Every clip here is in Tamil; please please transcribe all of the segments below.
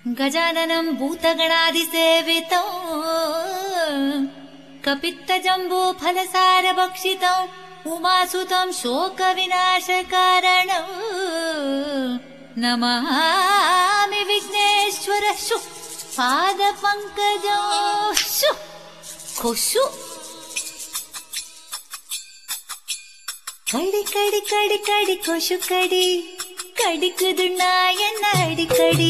गजाननं भूतगणादिसेवितम् कपित्तजम्बूफलसारभक्षितम् उमासुतं शोकविनाशकारणम् नमामि विघ्नेश्वर शु पादपङ्कजो शु खुशु கடி கடி கடி கடி கொசு கடி கடிக்குது நான் என்ன அடிக்கடி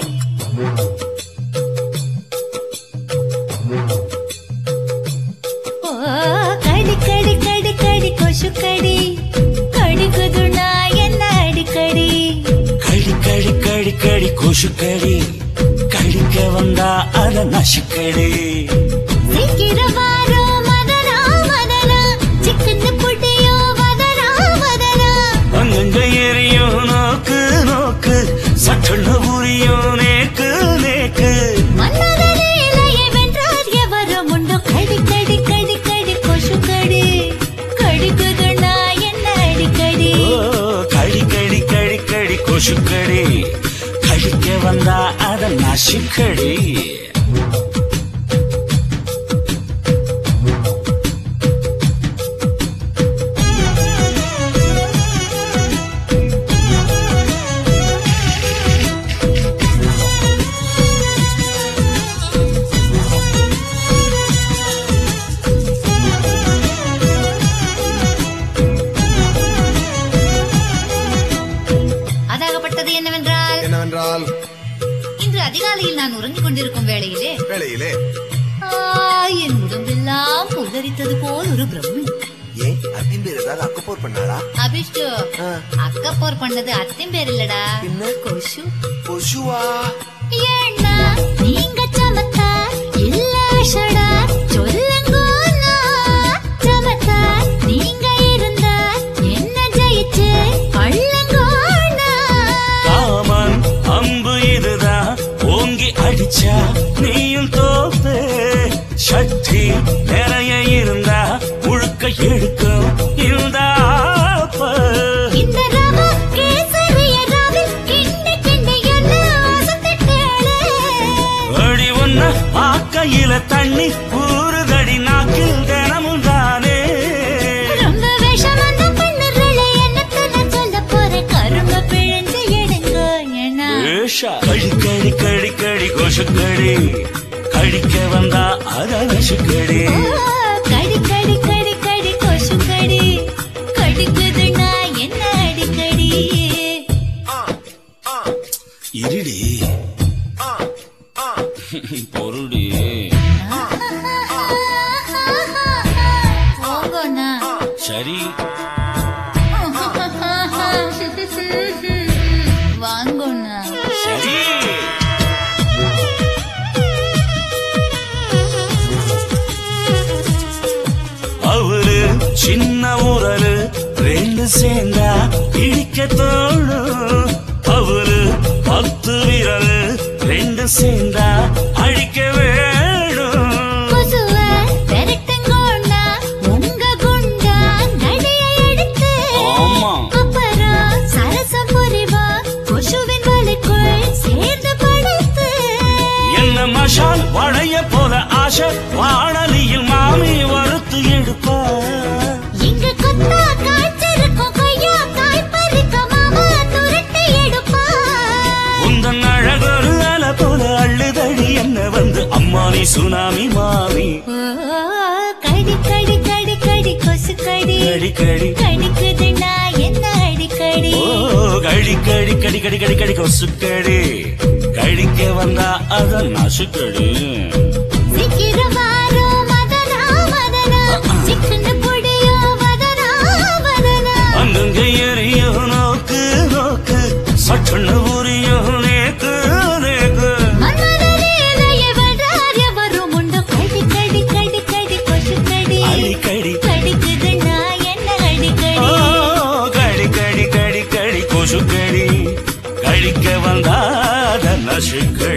ஓ, கடி கடி கடி கடி கொசு கடி கடிக்குது நான் என்ன அடிக்கடி கடி கடி கடி கடி கொசுக்கடி கடிக்க வந்தா அத நசுக்கடி சீக்கிரம் வாரோ மதனா மதனா சிக்கன்னு புட்டியோ மதனா மதனா அங்கங்க எரியும் நோக்கு நோக்கு சட்டுன்னு புரியும் நேக்கு நேக்கு மன்னதனே இலையை வென்றார் எவரும் உண்டு கடி கடி கடி கடி கொசு கடி கடிக்குது நான் என்ன அடிக்கடி ஓ, கடி கடி கடி கடி கொசுக்கடி கடிக்க வந்தா அத நசுக்கடி அதாகப்பட்டது என்னவென்றால் என்னவென்றால் இன்று அதிகாலையில் நான் உறங்கிக் கொண்டிருக்கும் வேளையிலே வேளையிலே ஆ, என் உடம்பெல்லாம் புல்லரித்தது போல் ஒரு பிரம்மை ஏன் அத்தின் பேர் ஏதாவது அக்கப்போர் பண்ணாரா அபிஷ்டு ஆ. அக்கப்போர் பண்ணது அத்தின் பேர் இல்லடா பின்ன? கொசு கொசுவா ஏன்னா நீங்க சமத்தார் இல்ல ஷடா சொல்லுங்கோனா சமத்தார் நீங்க இருந்தா என்ன ஜெயிச்சு அள்ளங்கோனா காமன் அம்பு இதுதான் ஓங்கி அடிச்சா நீயும் தோப்பே சக்தி நிறைய இருந்தா முழுக்க எடுக்கும் இந்த ஆப்ப. இந்த ரவா கேசரிய ராவில் கிண்டி கிண்டி என்ன ஆசைப்பட்டேளே அடி ஒன்ன ஆக்கையில தண்ணி ஊறுதடி நாக்கில் தினமும் தானே ரொம்ப விஷம் அந்த பெண்ணுகளை என்னத்த நான் சொல்லப் போறேன் கரும்பு பிழிஞ்சு எடுங்க ஏன்னா ஏஷா. கடி கடி கடி கடி கொசுக்கடி கடிக்க வந்தா அத சுக்கடி கடி கடி கடி கடி கொசு கடி கடிக்குது நான் என்ன அடிக்கடி இருடி பொருடி போங்கண்ணா சரி வாங்கண்ணா சரி அவரு சின்ன உரலு ரெண்டு சேர்ந்தா இடிக்க தோணும் அவரு பத்து விரலு ரெண்டு சேர்ந்தா அடிக்க வேணும் கொசுவ பெரட்டுங்கோண்ணா உங்க குண்டா நடைய எடுத்து ஆமா. அப்புறம் சரசம் புரிவா கொசுவின் வலைக்குள் சேர்ந்து படுத்து என்ன மஷால் வளைய போல ஆசை வாழலியில் மாமி வறுத்து எடுப்பா இங்க கொத்தா காய்ச்சிருக்கும் கொய்யா காய் பறிக்க மாமா துரட்டி எடுப்பா உந்தன் அழகொரு அல போல அள்ளுதடி என்ன வந்து அம்மா நீ சுனாமி மாமி ஓ, கடி கடி கடி கடி கொசு கடி கடி கடி கடிக்குது நான் என்ன அடிக்கடி ஓ கடி கடி கடி கடி கடி கடி கொசுக்கடி கடிக்க வந்தா அத நசுக்கடி சீக்கிரம் வாரோ மதனா மதனா சிக்கன பொடியோ மதனா மதனா அங்கங்க எரியோ நோக்கு நோக்கு சட்டுன்னு உரியோ நேக்கு நேக்கு மன்னதனே இலையை வென்றார் எவரும் உண்டு கடி கடி கடி கடி கொசு கடி அடிக்கடி கடிக்குது நான் என்ன ஓ அடிக்கடி கடி கடி கடி கடி கொசுக்கடி கடிக்க வந்தாத நசுக்கடி